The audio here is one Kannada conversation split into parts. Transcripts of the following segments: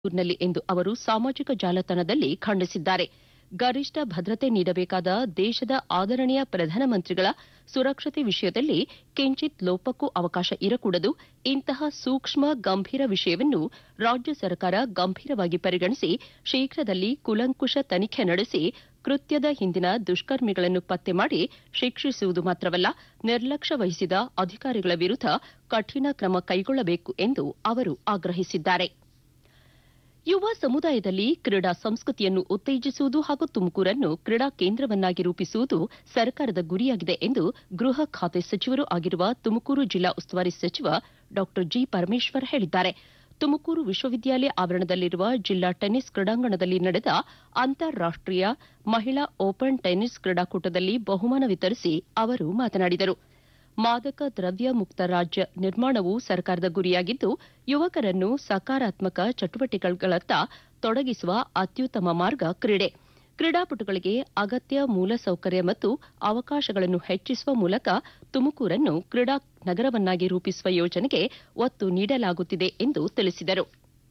ನಲ್ಲಿ ಎಂದು ಅವರು ಸಾಮಾಜಿಕ ಜಾಲತಾಣದಲ್ಲಿ ಖಂಡಿಸಿದ್ದಾರೆ ಗರಿಷ್ಠ ಭದ್ರತೆ ನೀಡಬೇಕಾದ ದೇಶದ ಆದರಣೀಯ ಪ್ರಧಾನಮಂತ್ರಿಗಳ ಸುರಕ್ಷತೆ ವಿಷಯದಲ್ಲಿ ಕಿಂಚಿತ್ ಲೋಪಕ್ಕೂ ಅವಕಾಶ ಇರಕೂಡದು ಇಂತಹ ಸೂಕ್ಷ್ಮ ಗಂಭೀರ ವಿಷಯವನ್ನು ರಾಜ್ಯ ಸರ್ಕಾರ ಗಂಭೀರವಾಗಿ ಪರಿಗಣಿಸಿ ಶೀಘ್ರದಲ್ಲಿ ಕೂಲಂಕುಷ ತನಿಖೆ ನಡೆಸಿ ಕೃತ್ಯದ ಹಿಂದಿನ ದುಷ್ಕರ್ಮಿಗಳನ್ನು ಪತ್ತೆ ಮಾಡಿ ಶಿಕ್ಷಿಸುವುದು ಮಾತ್ರವಲ್ಲ ನಿರ್ಲಕ್ಷ್ಯ ವಹಿಸಿದ ಅಧಿಕಾರಿಗಳ ವಿರುದ್ಧ ಕಠಿಣ ಕ್ರಮ ಕೈಗೊಳ್ಳಬೇಕು ಎಂದು ಅವರು ಆಗ್ರಹಿಸಿದ್ದಾರೆ ಯುವ ಸಮುದಾಯದಲ್ಲಿ ಕ್ರೀಡಾ ಸಂಸ್ಕೃತಿಯನ್ನು ಉತ್ತೇಜಿಸುವುದು ಹಾಗೂ ತುಮಕೂರನ್ನು ಕ್ರೀಡಾ ಕೇಂದ್ರವನ್ನಾಗಿ ರೂಪಿಸುವುದು ಸರ್ಕಾರದ ಗುರಿಯಾಗಿದೆ ಎಂದು ಗೃಹ ಖಾತೆ ಸಚಿವರೂ ಆಗಿರುವ ತುಮಕೂರು ಜಿಲ್ಲಾ ಉಸ್ತುವಾರಿ ಸಚಿವ ಡಾ ಜಿ ಪರಮೇಶ್ವರ್ ಹೇಳಿದ್ದಾರೆ ತುಮಕೂರು ವಿಶ್ವವಿದ್ಯಾಲಯ ಆವರಣದಲ್ಲಿರುವ ಜಿಲ್ಲಾ ಟೆನ್ನಿಸ್ ಕ್ರೀಡಾಂಗಣದಲ್ಲಿ ನಡೆದ ಅಂತಾರಾಷ್ಟೀಯ ಮಹಿಳಾ ಓಪನ್ ಟೆನ್ನಿಸ್ ಕ್ರೀಡಾಕೂಟದಲ್ಲಿ ಬಹುಮಾನ ವಿತರಿಸಿ ಅವರು ಮಾತನಾಡಿದರು ಮಾದಕ ದ್ರವ್ಯ ಮುಕ್ತ ರಾಜ್ಯ ನಿರ್ಮಾಣವು ಸರ್ಕಾರದ ಗುರಿಯಾಗಿದ್ದು ಯುವಕರನ್ನು ಸಕಾರಾತ್ಮಕ ಚಟುವಟಿಕೆಗಳತ್ತ ತೊಡಗಿಸುವ ಅತ್ಯುತ್ತಮ ಮಾರ್ಗ ಕ್ರೀಡೆ ಕ್ರೀಡಾಪಟುಗಳಿಗೆ ಅಗತ್ಯ ಮೂಲಸೌಕರ್ಯ ಮತ್ತು ಅವಕಾಶಗಳನ್ನು ಹೆಚ್ಚಿಸುವ ಮೂಲಕ ತುಮಕೂರನ್ನು ಕ್ರೀಡಾ ನಗರವನ್ನಾಗಿ ರೂಪಿಸುವ ಯೋಜನೆಗೆ ಒತ್ತು ನೀಡಲಾಗುತ್ತಿದೆ ಎಂದು ತಿಳಿಸಿದರು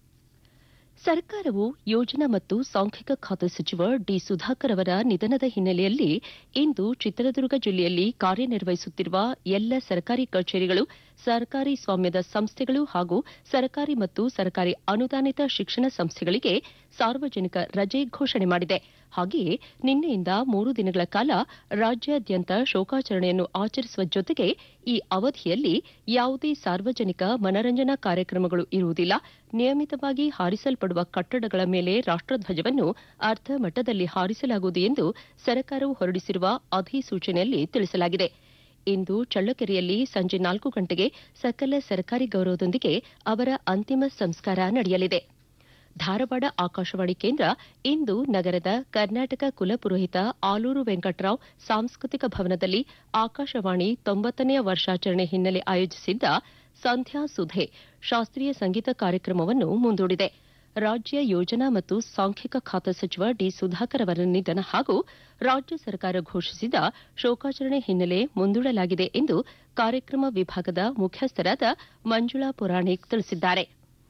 ಸರ್ಕಾರವು ಯೋಜನಾ ಮತ್ತು ಸಾಂಖ್ಯಿಕ ಖಾತೆ ಸಚಿವ ಡಿ ಸುಧಾಕರ್ ಅವರ ನಿಧನದ ಹಿನ್ನೆಲೆಯಲ್ಲಿ ಇಂದು ಚಿತ್ರದುರ್ಗ ಜಿಲ್ಲೆಯಲ್ಲಿ ಕಾರ್ಯನಿರ್ವಹಿಸುತ್ತಿರುವ ಎಲ್ಲ ಸರ್ಕಾರಿ ಕಚೇರಿಗಳು ಸರ್ಕಾರಿ ಸ್ವಾಮ್ಯದ ಸಂಸ್ಥೆಗಳು ಹಾಗೂ ಸರ್ಕಾರಿ ಮತ್ತು ಸರ್ಕಾರಿ ಅನುದಾನಿತ ಶಿಕ್ಷಣ ಸಂಸ್ಥೆಗಳಿಗೆ ಸಾರ್ವಜನಿಕ ರಜೆ ಘೋಷಣೆ ಮಾಡಿದೆ ಹಾಗೆಯೇ ನಿನ್ನೆಯಿಂದ ಮೂರು ದಿನಗಳ ಕಾಲ ರಾಜ್ಯಾದ್ಯಂತ ಶೋಕಾಚರಣೆಯನ್ನು ಆಚರಿಸುವ ಜೊತೆಗೆ ಈ ಅವಧಿಯಲ್ಲಿ ಯಾವುದೇ ಸಾರ್ವಜನಿಕ ಮನರಂಜನಾ ಕಾರ್ಯಕ್ರಮಗಳು ಇರುವುದಿಲ್ಲ ನಿಯಮಿತವಾಗಿ ಹಾರಿಸಲ್ಪಡುವ ಕಟ್ಟಡಗಳ ಮೇಲೆ ರಾಷ್ಟಧ್ವಜವನ್ನು ಅರ್ಧ ಮಟ್ಟದಲ್ಲಿ ಹಾರಿಸಲಾಗುವುದು ಎಂದು ಸರ್ಕಾರವು ಹೊರಡಿಸಿರುವ ಅಧಿಸೂಚನೆಯಲ್ಲಿ ತಿಳಿಸಲಾಗಿದೆ ಇಂದು ಚಳ್ಳಕೆರೆಯಲ್ಲಿ ಸಂಜೆ ನಾಲ್ಕು ಗಂಟೆಗೆ ಸಕಲ ಸರ್ಕಾರಿ ಗೌರವದೊಂದಿಗೆ ಅವರ ಅಂತಿಮ ಸಂಸ್ಕಾರ ನಡೆಯಲಿದೆ ಧಾರವಾಡ ಆಕಾಶವಾಣಿ ಕೇಂದ್ರ ಇಂದು ನಗರದ ಕರ್ನಾಟಕ ಕುಲಪುರೋಹಿತ ಆಲೂರು ವೆಂಕಟರಾವ್ ಸಾಂಸ್ಕೃತಿಕ ಭವನದಲ್ಲಿ ಆಕಾಶವಾಣಿ ತೊಂಬತ್ತನೆಯ ವರ್ಷಾಚರಣೆ ಹಿನ್ನೆಲೆ ಆಯೋಜಿಸಿದ್ದ ಸಂಧ್ಯಾ ಸುಧೆ ಶಾಸ್ತ್ರೀಯ ಸಂಗೀತ ಕಾರ್ಯಕ್ರಮವನ್ನು ಮುಂದೂಡಿದೆ ರಾಜ್ಯ ಯೋಜನಾ ಮತ್ತು ಸಾಂಖ್ಯಿಕ ಖಾತೆ ಸಚಿವ ಡಿ ಸುಧಾಕರ್ ಅವರ ನಿಧನ ಹಾಗೂ ರಾಜ್ಯ ಸರ್ಕಾರ ಘೋಷಿಸಿದ ಶೋಕಾಚರಣೆ ಹಿನ್ನೆಲೆ ಮುಂದೂಡಲಾಗಿದೆ ಎಂದು ಕಾರ್ಯಕ್ರಮ ವಿಭಾಗದ ಮುಖ್ಯಸ್ಥರಾದ ಮಂಜುಳಾ ಪುರಾಣಿಕ್ ತಿಳಿಸಿದ್ದಾರೆ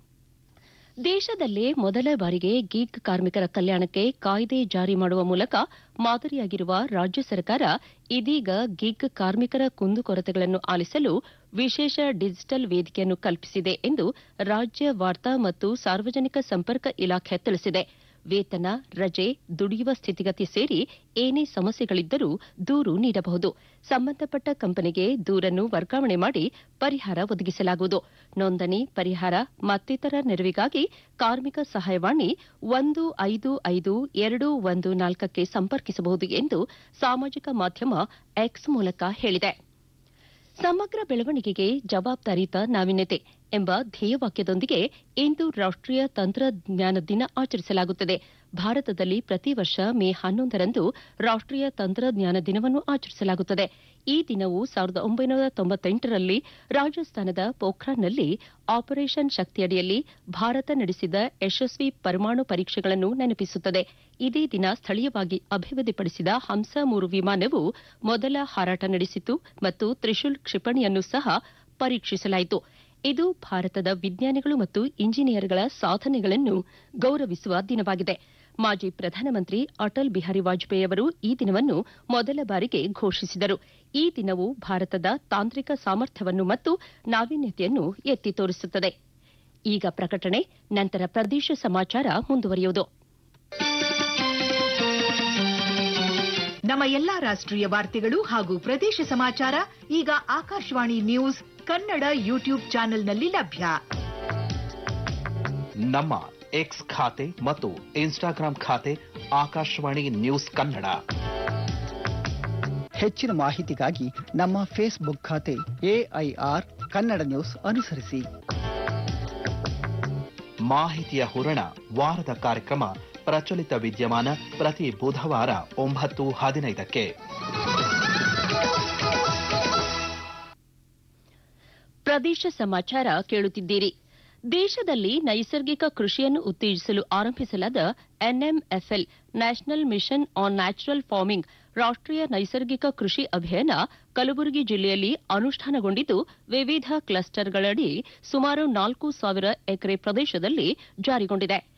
ದೇಶದಲ್ಲೇ ಮೊದಲ ಬಾರಿಗೆ ಗಿಗ್ ಕಾರ್ಮಿಕರ ಕಲ್ಯಾಣಕ್ಕೆ ಕಾಯ್ದೆ ಜಾರಿ ಮಾಡುವ ಮೂಲಕ ಮಾದರಿಯಾಗಿರುವ ರಾಜ್ಯ ಸರ್ಕಾರ ಇದೀಗ ಗಿಗ್ ಕಾರ್ಮಿಕರ ಕುಂದುಕೊರತೆಗಳನ್ನು ಆಲಿಸಲು ವಿಶೇಷ ಡಿಜಿಟಲ್ ವೇದಿಕೆಯನ್ನು ಕಲ್ಪಿಸಿದೆ ಎಂದು ರಾಜ್ಯ ವಾರ್ತಾ ಮತ್ತು ಸಾರ್ವಜನಿಕ ಸಂಪರ್ಕ ಇಲಾಖೆ ತಿಳಿಸಿದೆ ವೇತನ ರಜೆ ದುಡಿಯುವ ಸ್ಥಿತಿಗತಿ ಸೇರಿ ಏನೇ ಸಮಸ್ಯೆಗಳಿದ್ದರೂ ದೂರು ನೀಡಬಹುದು ಸಂಬಂಧಪಟ್ಟ ಕಂಪನಿಗೆ ದೂರನ್ನು ವರ್ಗಾವಣೆ ಮಾಡಿ ಪರಿಹಾರ ಒದಗಿಸಲಾಗುವುದು ನೋಂದಣಿ ಪರಿಹಾರ ಮತ್ತಿತರ ನೆರವಿಗಾಗಿ ಕಾರ್ಮಿಕ ಸಹಾಯವಾಣಿ ಒಂದು ಐದು ಐದು ಎರಡು ಒಂದು ನಾಲ್ಕಕ್ಕೆ ಸಂಪರ್ಕಿಸಬಹುದು ಎಂದು ಸಾಮಾಜಿಕ ಮಾಧ್ಯಮ ಎಕ್ಸ್ ಮೂಲಕ ಹೇಳಿದೆ ಸಮಗ್ರ ಬೆಳವಣಿಗೆಗೆ ಜವಾಬ್ದಾರಿಯುತ ನಾವೀನ್ಯತೆ ಎಂಬ ಧ್ಯೇಯವಾಕ್ಯದೊಂದಿಗೆ ಇಂದು ರಾಷ್ಟೀಯ ತಂತ್ರಜ್ಞಾನ ದಿನ ಆಚರಿಸಲಾಗುತ್ತದೆ ಭಾರತದಲ್ಲಿ ಪ್ರತಿ ವರ್ಷ ಮೇ ಹನ್ನೊಂದರಂದು ರಾಷ್ಟೀಯ ತಂತ್ರಜ್ಞಾನ ದಿನವನ್ನು ಆಚರಿಸಲಾಗುತ್ತದೆ ಈ ದಿನವು ಸಾವಿರದ ಒಂಬೈನೂರ ತೊಂಬತ್ತೆಂಟರಲ್ಲಿ ರಾಜಸ್ಥಾನದ ಪೋಖ್ರಾನ್ನಲ್ಲಿ ಆಪರೇಷನ್ ಶಕ್ತಿಯಡಿಯಲ್ಲಿ ಭಾರತ ನಡೆಸಿದ ಯಶಸ್ವಿ ಪರಮಾಣು ಪರೀಕ್ಷೆಗಳನ್ನು ನೆನಪಿಸುತ್ತದೆ ಇದೇ ದಿನ ಸ್ಥಳೀಯವಾಗಿ ಅಭಿವೃದ್ಧಿಪಡಿಸಿದ ಹಂಸ ಮೂರು ವಿಮಾನವು ಮೊದಲ ಹಾರಾಟ ನಡೆಸಿತು ಮತ್ತು ತ್ರಿಶೂಲ್ ಕ್ಷಿಪಣಿಯನ್ನು ಸಹ ಪರೀಕ್ಷಿಸಲಾಯಿತು ಇದು ಭಾರತದ ವಿಜ್ಞಾನಿಗಳು ಮತ್ತು ಇಂಜಿನಿಯರ್ಗಳ ಸಾಧನೆಗಳನ್ನು ಗೌರವಿಸುವ ದಿನವಾಗಿದೆ ಮಾಜಿ ಪ್ರಧಾನಮಂತ್ರಿ ಅಟಲ್ ಬಿಹಾರಿ ವಾಜಪೇಯಿ ಅವರು ಈ ದಿನವನ್ನು ಮೊದಲ ಬಾರಿಗೆ ಘೋಷಿಸಿದರು ಈ ದಿನವು ಭಾರತದ ತಾಂತ್ರಿಕ ಸಾಮರ್ಥ್ಯವನ್ನು ಮತ್ತು ನಾವೀನ್ಯತೆಯನ್ನು ಎತ್ತಿ ತೋರಿಸುತ್ತದೆ ಈಗ ಪ್ರಕಟಣೆ ನಂತರ ಪ್ರದೇಶ ಸಮಾಚಾರ ಮುಂದುವರಿಯುವುದು ನಮ್ಮ ಎಲ್ಲಾ ರಾಷ್ಟ್ರೀಯ ವಾರ್ತೆಗಳು ಹಾಗೂ ಪ್ರದೇಶ ಸಮಾಚಾರ ಈಗ ಆಕಾಶವಾಣಿ ನ್ಯೂಸ್ ಕನ್ನಡ ಯೂಟ್ಯೂಬ್ ಚಾನೆಲ್ನಲ್ಲಿ ಲಭ್ಯ ನಮ್ಮ ಎಕ್ಸ್ ಖಾತೆ ಮತ್ತು ಇನ್ಸ್ಟಾಗ್ರಾಂ ಖಾತೆ ಆಕಾಶವಾಣಿ ನ್ಯೂಸ್ ಕನ್ನಡ ಹೆಚ್ಚಿನ ಮಾಹಿತಿಗಾಗಿ ನಮ್ಮ ಫೇಸ್ಬುಕ್ ಖಾತೆ ಎಐಆರ್ ಕನ್ನಡ ನ್ಯೂಸ್ ಅನುಸರಿಸಿ ಮಾಹಿತಿಯ ಹೂರಣ ವಾರದ ಕಾರ್ಯಕ್ರಮ ಪ್ರಚಲಿತ ವಿದ್ಯಮಾನ ಪ್ರತಿ ಬುಧವಾರ ಒಂಬತ್ತು ಹದಿನೈದಕ್ಕೆ ಪ್ರದೇಶ ಸಮಾಚಾರ ಕೇಳುತ್ತಿದ್ದೀರಿ ದೇಶದಲ್ಲಿ ನೈಸರ್ಗಿಕ ಕೃಷಿಯನ್ನು ಉತ್ತೇಜಿಸಲು ಆರಂಭಿಸಲಾದ NMFL national mission on natural farming ರಾಷ್ಟೀಯ ನೈಸರ್ಗಿಕ ಕೃಷಿ ಅಭಿಯಾನ ಕಲಬುರಗಿ ಜಿಲ್ಲೆಯಲ್ಲಿ ಅನುಷ್ಠಾನಗೊಂಡಿದ್ದು ವಿವಿಧ ಕ್ಲಸ್ಟರ್ಗಳಡಿ ಸುಮಾರು ನಾಲ್ಕು ಸಾವಿರ ಎಕರೆ ಪ್ರದೇಶದಲ್ಲಿ ಜಾರಿಗೊಂಡಿದೆ